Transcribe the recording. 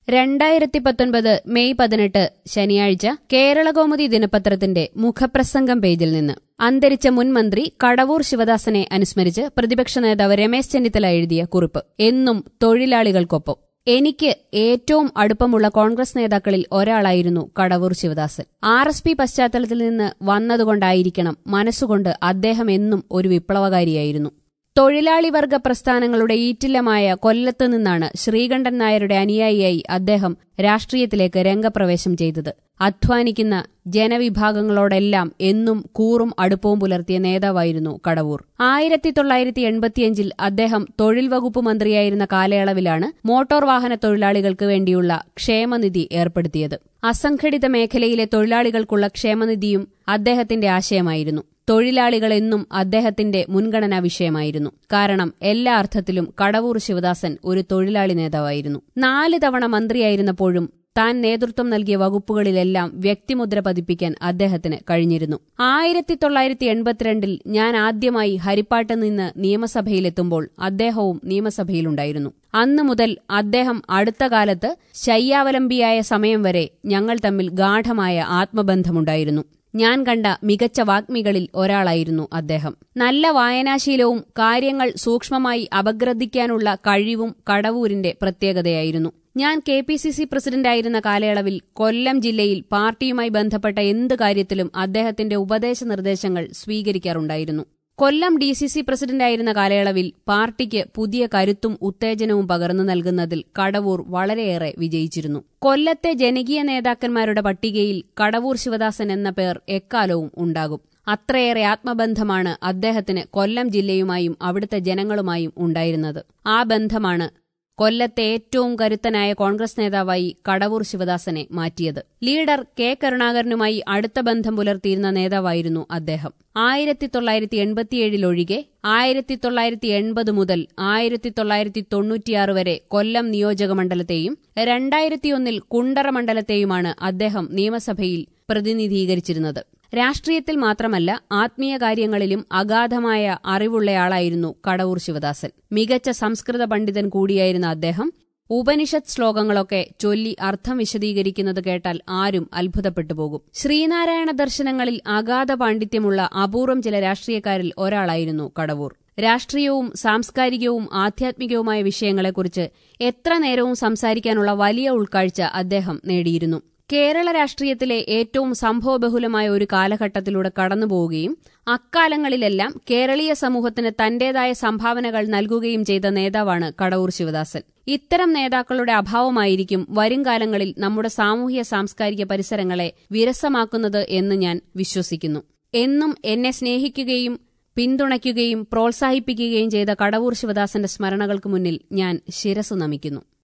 രണ്ടായിരത്തി പത്തൊൻപത് മെയ് പതിനെട്ട് ശനിയാഴ്ച കേരളകൗമുദി ദിനപത്രത്തിന്റെ മുഖപ്രസംഗം പേജിൽ നിന്ന് അന്തരിച്ച മുൻ മന്ത്രി കടവൂർ ശിവദാസനെ അനുസ്മരിച്ച് പ്രതിപക്ഷ നേതാവ് രമേശ് ചെന്നിത്തല എഴുതിയ കുറിപ്പ് എന്നും തൊഴിലാളികൾക്കൊപ്പം എനിക്ക് ഏറ്റവും അടുപ്പമുള്ള കോൺഗ്രസ് നേതാക്കളിൽ ഒരാളായിരുന്നു Kadavoor Sivadasan R S P പശ്ചാത്തലത്തിൽ നിന്ന് വന്നതുകൊണ്ടായിരിക്കണം മനസ്സുകൊണ്ട് അദ്ദേഹം എന്നും ഒരു വിപ്ലവകാരിയായിരുന്നു തൊഴിലാളി വർഗ പ്രസ്ഥാനങ്ങളുടെ ഈറ്റില്ലമായ കൊല്ലത്ത് നിന്നാണ് ശ്രീകണ്ഠൻ നായരുടെ അനുയായിയായി അദ്ദേഹം രാഷ്ട്രീയത്തിലേക്ക് രംഗപ്രവേശം ചെയ്തത് അധ്വാനിക്കുന്ന ജനവിഭാഗങ്ങളോടെല്ലാം എന്നും കൂറും അടുപ്പവും പുലർത്തിയ നേതാവായിരുന്നു കടവൂർ ആയിരത്തി തൊള്ളായിരത്തി എൺപത്തിയഞ്ചിൽ അദ്ദേഹം തൊഴിൽ വകുപ്പ് മന്ത്രിയായിരുന്ന കാലയളവിലാണ് മോട്ടോർ വാഹന തൊഴിലാളികൾക്ക് വേണ്ടിയുള്ള ക്ഷേമനിധി ഏർപ്പെടുത്തിയത് അസംഘടിത മേഖലയിലെ തൊഴിലാളികൾക്കുള്ള ക്ഷേമനിധിയും അദ്ദേഹത്തിന്റെ ആശയമായിരുന്നു തൊഴിലാളികൾ എന്നും അദ്ദേഹത്തിന്റെ മുൻഗണനാ വിഷയമായിരുന്നു കാരണം എല്ലാ അർത്ഥത്തിലും കടവൂർ ശിവദാസൻ ഒരു തൊഴിലാളി നേതാവായിരുന്നു നാല് തവണ മന്ത്രിയായിരുന്നപ്പോഴും താൻ നേതൃത്വം നൽകിയ വകുപ്പുകളിലെല്ലാം വ്യക്തിമുദ്ര പതിപ്പിക്കാൻ അദ്ദേഹത്തിന് കഴിഞ്ഞിരുന്നു ആയിരത്തി തൊള്ളായിരത്തി എൺപത്തിരണ്ടിൽ ഞാൻ ആദ്യമായി ഹരിപ്പാട്ട് നിന്ന് നിയമസഭയിലെത്തുമ്പോൾ അദ്ദേഹവും നിയമസഭയിലുണ്ടായിരുന്നു അന്നു മുതൽ അദ്ദേഹം അടുത്ത കാലത്ത് ശയ്യാവലംബിയായ സമയം വരെ ഞങ്ങൾ തമ്മിൽ ഗാഠമായ ആത്മബന്ധമുണ്ടായിരുന്നു ഞാൻ കണ്ട മികച്ച വാഗ്മികളിൽ ഒരാളായിരുന്നു അദ്ദേഹം നല്ല വായനാശീലവും കാര്യങ്ങൾ സൂക്ഷ്മമായി അപഗ്രഥിക്കാനുള്ള കഴിവും കടവൂരിന്റെ പ്രത്യേകതയായിരുന്നു ഞാൻ കെ പി സി സി പ്രസിഡന്റായിരുന്ന കാലയളവിൽ കൊല്ലം ജില്ലയിൽ പാർട്ടിയുമായി ബന്ധപ്പെട്ട എന്ത് കാര്യത്തിലും അദ്ദേഹത്തിന്റെ ഉപദേശ നിർദ്ദേശങ്ങൾ സ്വീകരിക്കാറുണ്ടായിരുന്നു കൊല്ലം ഡി സി സി പ്രസിഡന്റായിരുന്ന കാലയളവിൽ പാർട്ടിക്ക് പുതിയ കരുത്തും ഉത്തേജനവും പകർന്നു നൽകുന്നതിൽ കടവൂർ വളരെയേറെ വിജയിച്ചിരുന്നു കൊല്ലത്തെ ജനകീയ നേതാക്കന്മാരുടെ പട്ടികയിൽ കടവൂർ ശിവദാസൻ എന്ന പേർ എക്കാലവും ഉണ്ടാകും അത്രയേറെ ആത്മബന്ധമാണ് അദ്ദേഹത്തിന് കൊല്ലം ജില്ലയുമായും അവിടുത്തെ ജനങ്ങളുമായും ഉണ്ടായിരുന്നത് ആ ബന്ധമാണ് കൊല്ലത്തെ ഏറ്റവും കരുത്തനായ കോൺഗ്രസ് നേതാവായി കടവൂർ ശിവദാസനെ മാറ്റിയത് ലീഡർ കെ കരുണാകരനുമായി അടുത്ത ബന്ധം പുലർത്തിയിരുന്ന നേതാവായിരുന്നു അദ്ദേഹം ആയിരത്തി തൊള്ളായിരത്തി എൺപത്തിയേഴിലൊഴികെ ആയിരത്തി തൊള്ളായിരത്തി എൺപത് മുതൽ ആയിരത്തി തൊള്ളായിരത്തി തൊണ്ണൂറ്റിയാറ് വരെ കൊല്ലം നിയോജക മണ്ഡലത്തെയും രണ്ടായിരത്തിയൊന്നിൽ കുണ്ടറ മണ്ഡലത്തെയുമാണ് അദ്ദേഹം നിയമസഭയിൽ പ്രതിനിധീകരിച്ചിരുന്നത് രാഷ്ട്രീയത്തിൽ മാത്രമല്ല ആത്മീയ കാര്യങ്ങളിലും അഗാധമായ അറിവുള്ളയാളായിരുന്നു കടവൂർ ശിവദാസൻ മികച്ച സംസ്കൃത പണ്ഡിതൻ കൂടിയായിരുന്ന അദ്ദേഹം ഉപനിഷത്ത് ശ്ലോകങ്ങളൊക്കെ ചൊല്ലി അർത്ഥം വിശദീകരിക്കുന്നത് കേട്ടാൽ ആരും അത്ഭുതപ്പെട്ടു പോകും ശ്രീനാരായണ ദർശനങ്ങളിൽ അഗാധ പാണ്ഡിത്യമുള്ള അപൂർവം ചില രാഷ്ട്രീയക്കാരിൽ ഒരാളായിരുന്നു കടവൂർ രാഷ്ട്രീയവും സാംസ്കാരികവും ആധ്യാത്മികവുമായ വിഷയങ്ങളെക്കുറിച്ച് എത്ര നേരവും സംസാരിക്കാനുള്ള വലിയ ഉൾക്കാഴ്ച അദ്ദേഹം നേടിയിരുന്നു കേരള രാഷ്ട്രീയത്തിലെ ഏറ്റവും സംഭവബഹുലമായ ഒരു കാലഘട്ടത്തിലൂടെ കടന്നുപോവുകയും അക്കാലങ്ങളിലെല്ലാം കേരളീയ സമൂഹത്തിന് തന്റേതായ സംഭാവനകൾ നൽകുകയും ചെയ്ത നേതാവാണ് കടവൂർ ശിവദാസൻ ഇത്തരം നേതാക്കളുടെ അഭാവമായിരിക്കും വരുംകാലങ്ങളിൽ നമ്മുടെ സാമൂഹ്യ സാംസ്കാരിക പരിസരങ്ങളെ വിരസമാക്കുന്നത് എന്ന് ഞാൻ വിശ്വസിക്കുന്നു എന്നും എന്നെ സ്നേഹിക്കുകയും പിന്തുണയ്ക്കുകയും പ്രോത്സാഹിപ്പിക്കുകയും ചെയ്ത കടവൂർ ശിവദാസന്റെ സ്മരണകൾക്ക് മുന്നിൽ ഞാൻ ശിരസു നമിക്കുന്നു